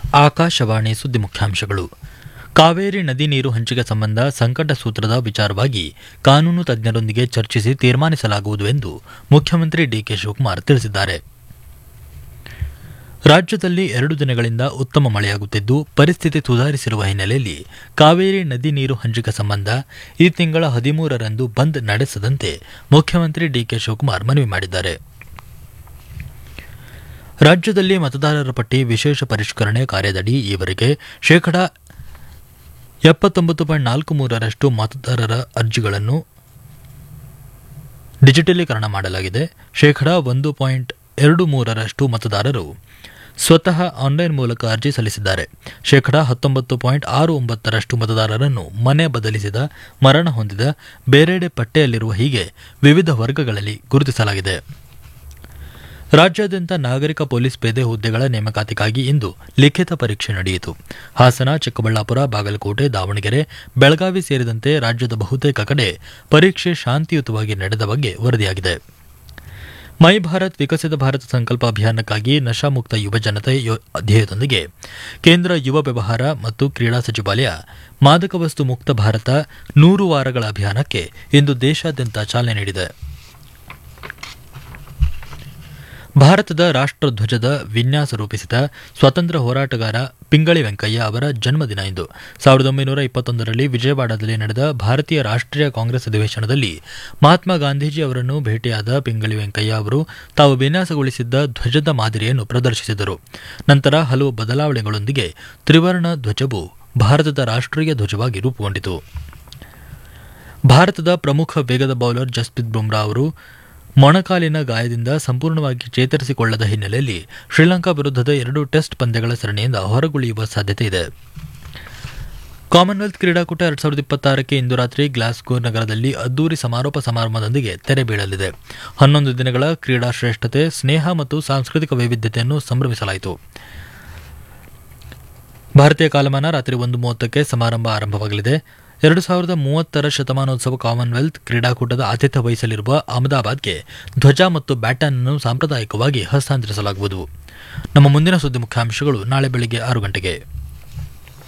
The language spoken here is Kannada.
ಆಕಾಶವಾಣಿ ಸುದ್ದಿ ಮುಖ್ಯಾಂಶಗಳು ಕಾವೇರಿ ನದಿ ನೀರು ಹಂಚಿಕೆ ಸಂಬಂಧ ಸಂಕಟ ಸೂತ್ರದ ವಿಚಾರವಾಗಿ ಕಾನೂನು ತಜ್ಞರೊಂದಿಗೆ ಚರ್ಚಿಸಿ ತೀರ್ಮಾನಿಸಲಾಗುವುದು ಎಂದು ಮುಖ್ಯಮಂತ್ರಿ ಡಿಕೆ ಶಿವಕುಮಾರ್ ತಿಳಿಸಿದ್ದಾರೆ ರಾಜ್ಯದಲ್ಲಿ ಎರಡು ದಿನಗಳಿಂದ ಉತ್ತಮ ಮಳೆಯಾಗುತ್ತಿದ್ದು ಪರಿಸ್ಥಿತಿ ಸುಧಾರಿಸಿರುವ ಹಿನ್ನೆಲೆಯಲ್ಲಿ ಕಾವೇರಿ ನದಿ ನೀರು ಹಂಚಿಕೆ ಸಂಬಂಧ ಈ ತಿಂಗಳ ಹದಿಮೂರರಂದು ಬಂದ್ ನಡೆಸದಂತೆ ಮುಖ್ಯಮಂತ್ರಿ ಡಿಕೆ ಶಿವಕುಮಾರ್ ಮನವಿ ಮಾಡಿದ್ದಾರೆ ರಾಜ್ಯದಲ್ಲಿ ಮತದಾರರ ಪಟ್ಟಿ ವಿಶೇಷ ಪರಿಷ್ಕರಣೆ ಕಾರ್ಯದಡಿ ಈವರೆಗೆ ಶೇಕಡಾ ಎಪ್ಪತ್ತೊಂಬತ್ತು ಪಾಯಿಂಟ್ ನಾಲ್ಕು ಮೂರರಷ್ಟು ಮತದಾರರ ಅರ್ಜಿಗಳನ್ನು ಡಿಜಿಟಲೀಕರಣ ಮಾಡಲಾಗಿದೆ ಶೇಕಡಾ ಒಂದು ಪಾಯಿಂಟ್ ಎರಡು ಮೂರರಷ್ಟು ಮತದಾರರು ಸ್ವತಃ ಆನ್ಲೈನ್ ಮೂಲಕ ಅರ್ಜಿ ಸಲ್ಲಿಸಿದ್ದಾರೆ ಶೇಕಡಾ ಹತ್ತೊಂಬತ್ತು ಪಾಯಿಂಟ್ ಆರು ಒಂಬತ್ತರಷ್ಟು ಮತದಾರರನ್ನು ಮನೆ ಬದಲಿಸಿದ ಮರಣ ಹೊಂದಿದ ಬೇರೆಡೆ ಪಟ್ಟಿಯಲ್ಲಿರುವ ಹೀಗೆ ವಿವಿಧ ವರ್ಗಗಳಲ್ಲಿ ಗುರುತಿಸಲಾಗಿದೆ ರಾಜ್ಯಾದ್ಯಂತ ನಾಗರಿಕ ಪೊಲೀಸ್ ಪೇದೆ ಹುದ್ದೆಗಳ ನೇಮಕಾತಿಗಾಗಿ ಇಂದು ಲಿಖಿತ ಪರೀಕ್ಷೆ ನಡೆಯಿತು ಹಾಸನ ಚಿಕ್ಕಬಳ್ಳಾಪುರ ಬಾಗಲಕೋಟೆ ದಾವಣಗೆರೆ ಬೆಳಗಾವಿ ಸೇರಿದಂತೆ ರಾಜ್ಯದ ಬಹುತೇಕ ಕಡೆ ಪರೀಕ್ಷೆ ಶಾಂತಿಯುತವಾಗಿ ನಡೆದ ಬಗ್ಗೆ ವರದಿಯಾಗಿದೆ ಮೈ ಭಾರತ್ ವಿಕಸಿತ ಭಾರತ ಸಂಕಲ್ಪ ಅಭಿಯಾನಕ್ಕಾಗಿ ನಶಾಮುಕ್ತ ಯುವ ಜನತೆ ಯೋ- ಧ್ಯೇಯದೊಂದಿಗೆ ಕೇಂದ್ರ ಯುವ ವ್ಯವಹಾರ ಮತ್ತು ಕ್ರೀಡಾ ಸಚಿವಾಲಯ ಮಾದಕ ವಸ್ತು ಮುಕ್ತ ಭಾರತ ನೂರು ವಾರಗಳ ಅಭಿಯಾನಕ್ಕೆ ಇಂದು ದೇಶಾದ್ಯಂತ ಚಾಲನೆ ನೀಡಿದೆ ಭಾರತದ ರಾಷ್ಟ್ರಧ್ವಜದ ವಿನ್ಯಾಸ ರೂಪಿಸಿದ ಸ್ವಾತಂತ್ರ್ಯ ಹೋರಾಟಗಾರ ಪಿಂಗಳಿ ವೆಂಕಯ್ಯ ಅವರ ಜನ್ಮದಿನ ಇಂದು ಸಾವಿರದ ಒಂಬೈನೂರ ಇಪ್ಪತ್ತೊಂದರಲ್ಲಿ ವಿಜಯವಾಡದಲ್ಲಿ ನಡೆದ ಭಾರತೀಯ ರಾಷ್ಟ್ರೀಯ ಕಾಂಗ್ರೆಸ್ ಅಧಿವೇಶನದಲ್ಲಿ ಮಹಾತ್ಮ ಗಾಂಧೀಜಿ ಅವರನ್ನು ಭೇಟಿಯಾದ ಪಿಂಗಳಿ ವೆಂಕಯ್ಯ ಅವರು ತಾವು ವಿನ್ಯಾಸಗೊಳಿಸಿದ್ದ ಧ್ವಜದ ಮಾದರಿಯನ್ನು ಪ್ರದರ್ಶಿಸಿದರು ನಂತರ ಹಲವು ಬದಲಾವಣೆಗಳೊಂದಿಗೆ ತ್ರಿವರ್ಣ ಧ್ವಜವು ಭಾರತದ ರಾಷ್ಟ್ರೀಯ ಧ್ವಜವಾಗಿ ರೂಪುಗೊಂಡಿತು ಭಾರತದ ಪ್ರಮುಖ ವೇಗದ ಬೌಲರ್ ಜಸ್ಪ್ರೀತ್ ಬುಮ್ರಾ ಅವರು ಮೊಣಕಾಲಿನ ಗಾಯದಿಂದ ಸಂಪೂರ್ಣವಾಗಿ ಚೇತರಿಸಿಕೊಳ್ಳದ ಹಿನ್ನೆಲೆಯಲ್ಲಿ ಶ್ರೀಲಂಕಾ ವಿರುದ್ಧದ ಎರಡು ಟೆಸ್ಟ್ ಪಂದ್ಯಗಳ ಸರಣಿಯಿಂದ ಹೊರಗುಳಿಯುವ ಸಾಧ್ಯತೆ ಇದೆ ಕಾಮನ್ವೆಲ್ತ್ ಕ್ರೀಡಾಕೂಟ ಎರಡ್ ಸಾವಿರದ ಇಪ್ಪತ್ತಾರಕ್ಕೆ ಇಂದು ರಾತ್ರಿ ಗ್ಲಾಸ್ಗೋ ನಗರದಲ್ಲಿ ಅದ್ದೂರಿ ಸಮಾರೋಪ ಸಮಾರಂಭದೊಂದಿಗೆ ತೆರೆ ಬೀಳಲಿದೆ ಹನ್ನೊಂದು ದಿನಗಳ ಕ್ರೀಡಾ ಶ್ರೇಷ್ಠತೆ ಸ್ನೇಹ ಮತ್ತು ಸಾಂಸ್ಕೃತಿಕ ವೈವಿಧ್ಯತೆಯನ್ನು ಸಂಭ್ರಮಿಸಲಾಯಿತು ಭಾರತೀಯ ಕಾಲಮಾನ ರಾತ್ರಿ ಒಂದು ಮೂವತ್ತಕ್ಕೆ ಸಮಾರಂಭ ಆರಂಭವಾಗಲಿದೆ ಎರಡು ಸಾವಿರದ ಮೂವತ್ತರ ಶತಮಾನೋತ್ಸವ ಕಾಮನ್ವೆಲ್ತ್ ಕ್ರೀಡಾಕೂಟದ ಆತಿಥ್ಯ ವಹಿಸಲಿರುವ ಅಹಮದಾಬಾದ್ಗೆ ಧ್ವಜ ಮತ್ತು ಬ್ಯಾಟನ್ ಅನ್ನು ಸಾಂಪ್ರದಾಯಿಕವಾಗಿ ಹಸ್ತಾಂತರಿಸಲಾಗುವುದು ನಮ್ಮ ಮುಂದಿನ ಸುದ್ದಿ ಮುಖ್ಯಾಂಶಗಳು ನಾಳೆ ಬೆಳಿಗ್ಗೆ ಆರು ಗಂಟೆಗೆ